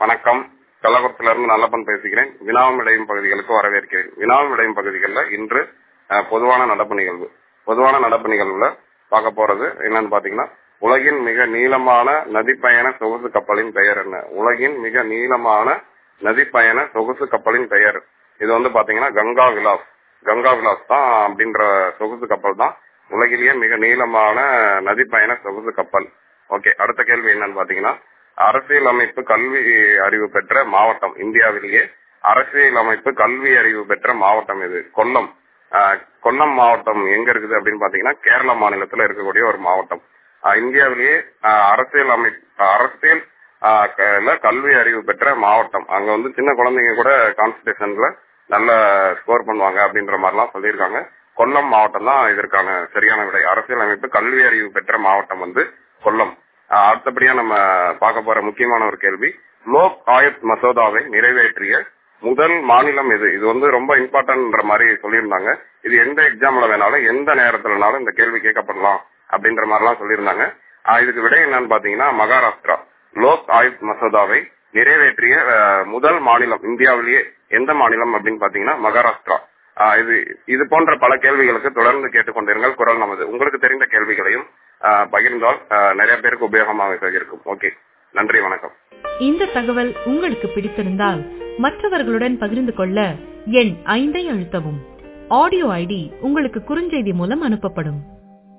வணக்கம் கள்ளக்குளத்துல இருந்து நல்லப்பன் பேசுகிறேன் வினாவும் விடையும் பகுதிகளுக்கு வரவேற்கிறேன் வினாவும் விடையும் பகுதிகளில் இன்று அஹ், பொதுவான நடப்பு நிகழ்வு பொதுவான நடப்பு நிகழ்வுல பார்க்க போறது என்னன்னு பாத்தீங்கன்னா உலகின் மிக நீளமான நதிப்பயண சொகுசு கப்பலின் பெயர் என்ன உலகின் மிக நீளமான நதிப்பயண சொகுசு கப்பலின் பெயர் இது வந்து பாத்தீங்கன்னா கங்கா விலாஸ் கங்கா விலாஸ் தான் அப்படின்ற சொகுசு கப்பல் தான் உலகிலேயே மிக நீளமான நதிப்பயண சொகுசு கப்பல் ஓகே அடுத்த கேள்வி என்னன்னு பாத்தீங்கன்னா அரசியல் அமைப்பு கல்வி அறிவு பெற்ற மாவட்டம் இந்தியாவிலேயே அரசியல் அமைப்பு கல்வி அறிவு பெற்ற மாவட்டம் இது கொல்லம் ஆஹ், கொல்லம் மாவட்டம் எங்க இருக்குது அப்படின்னு பாத்தீங்கன்னா கேரள மாநிலத்துல இருக்கக்கூடிய ஒரு மாவட்டம் ஆஹ், இந்தியாவிலேயே ஆஹ், அரசியல் அமைப்பு அரசியல் ஆஹ், க- ல கல்வி அறிவு பெற்ற மாவட்டம் அங்க வந்து சின்ன குழந்தைங்க கூட கான்ஸ்டியூஷன்ல நல்ல ஸ்கோர் பண்ணுவாங்க அப்படின்ற மாதிரிலாம் சொல்லியிருக்காங்க கொல்லம் மாவட்டம் தான் இதற்கான சரியான விடை அரசியல் அமைப்பு கல்வி அறிவு பெற்ற மாவட்டம் வந்து கொல்லம் ஆஹ் அடுத்தபடியா நம்ம பார்க்க போற முக்கியமான ஒரு கேள்வி லோக் ஆயுத் மசோதாவை நிறைவேற்றிய முதல் மாநிலம் இது இது வந்து ரொம்ப இம்பார்ட்டன்ட்ன்ற மாதிரி சொல்லியிருந்தாங்க இது எந்த எக்ஸாம்ல வேணாலும் எந்த நேரத்துலனாலும் இந்த கேள்வி கேட்கப்படலாம் அப்படின்ற மாதிரிலாம் சொல்லியிருந்தாங்க ஆஹ் இதுக்கு விடை என்னன்னு பாத்தீங்கன்னா மகாராஷ்டிரா லோக் ஆயுத் மசோதாவை நிறைவேற்றிய ஆஹ், முதல் மாநிலம் இந்தியாவிலேயே எந்த மாநிலம் அப்படின்னு பாத்தீங்கன்னா மகாராஷ்டிரா ஆஹ் இது இது போன்ற பல கேள்விகளுக்கு தொடர்ந்து கேட்டுக்கொண்டிருங்கள் குரல் நமது உங்களுக்கு தெரிந்த கேள்விகளையும் ஆஹ், பகிர்ந்தால் ஆஹ், நிறைய பேருக்கு உபயோகமாக இருக்கும் ஓகே நன்றி வணக்கம் இந்த தகவல் உங்களுக்கு பிடித்திருந்தால் மற்றவர்களுடன் பகிர்ந்து கொள்ள எண் ஐந்தை அழுத்தவும் ஆடியோ ஐடி உங்களுக்கு குறுஞ்செய்தி மூலம் அனுப்பப்படும்